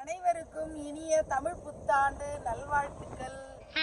அனைவருக்கும் இனிய தமிழ் புத்தாண்டு நல்வாழ்த்துக்கள்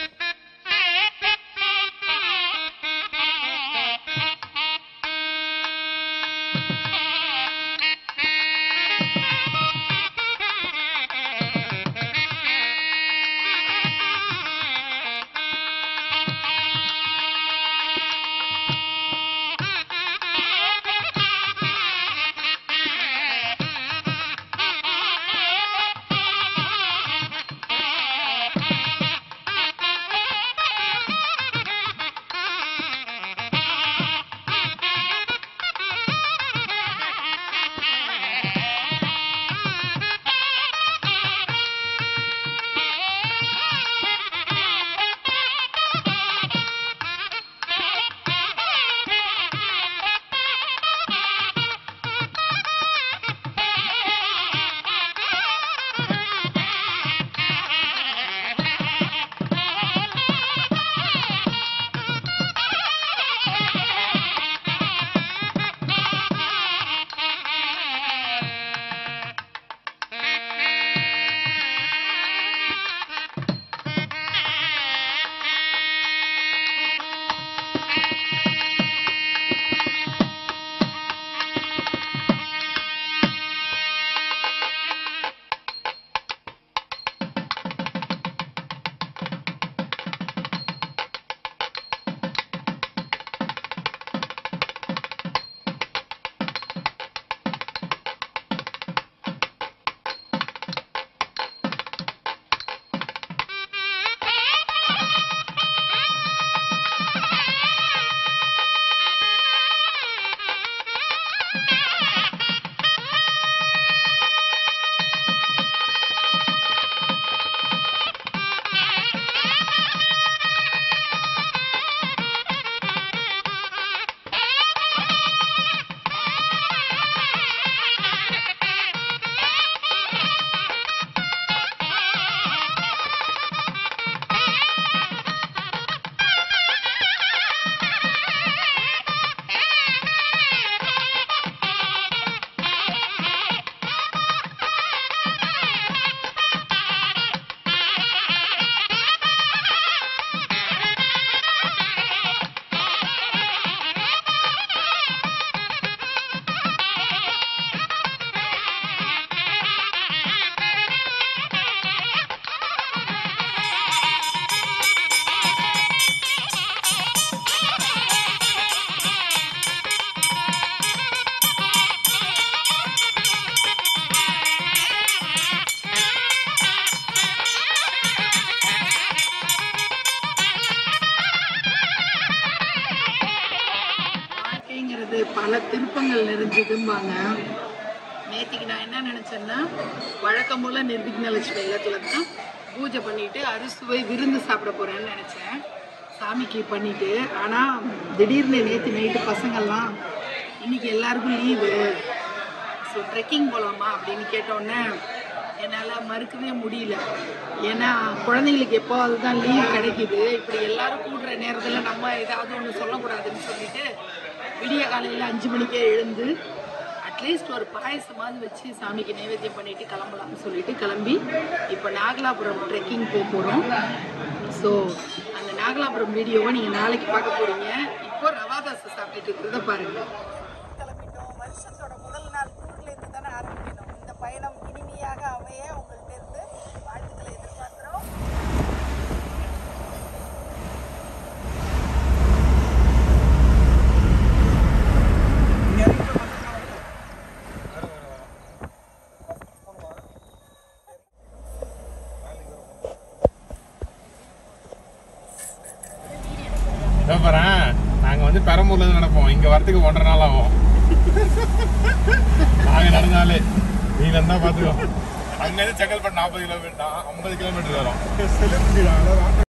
வாழ்க்கைங்கிறது பல திருப்பங்கள் நிறைஞ்சதும்பாங்க நேத்திக்கு நான் என்ன நினைச்சேன்னா வழக்கம் போல நிர்விக்னலட்சுமி இல்லத்துல தான் பூஜை பண்ணிட்டு அறுசுவை விருந்து சாப்பிட போறேன்னு நினைச்சேன் சாமிக்கு பண்ணிட்டு ஆனா திடீர்னு நேற்று நைட்டு பசங்கள்லாம் இன்னைக்கு எல்லாருக்கும் லீவு ஸோ ட்ரெக்கிங் போகலாமா அப்படின்னு கேட்டோன்னே என்னால் மறுக்கவே முடியல ஏன்னா குழந்தைங்களுக்கு எப்போது தான் லீவ் கிடைக்குது இப்படி எல்லாரும் கூடுற நேரத்தில் நம்ம ஏதாவது ஒன்று சொல்லக்கூடாதுன்னு சொல்லிட்டு விடிய காலையில் அஞ்சு மணிக்கே எழுந்து அட்லீஸ்ட் ஒரு பாயசமாவது வச்சு சாமிக்கு நைவேத்தியம் பண்ணிட்டு கிளம்பலாம்னு சொல்லிட்டு கிளம்பி இப்போ நாகலாபுரம் ட்ரெக்கிங் போக போகிறோம் ஸோ அந்த நாகலாபுரம் வீடியோவை நீங்கள் நாளைக்கு பார்க்க போறீங்க இப்போ ரவாதாசை சாப்பிட்டுட்டு இருக்கிறத பாருங்கள் கிளம்பிட்டோம் வருஷத்தோட முதல் நாள் ஊர்ல இருந்து தானே ஆரம்பிக்கணும் இந்த பயணம் இனிமையாக அமைய உங்கள்கிட்ட இருந்து வாழ்த்துக்களை எதிர்பார்க்கிறோம் இதோ பாரேன் நாங்க வந்து பெரம்பூர்ல இருந்து நடப்போம் இங்க வரதுக்கு ஒன்றரை நாள் ஆகும் நாங்க நடந்தாலே நீ வந்தா பாத்துக்கோ அங்க இருந்து செங்கல்பட்டு நாற்பது கிலோமீட்டர் ஐம்பது கிலோமீட்டர் வரும்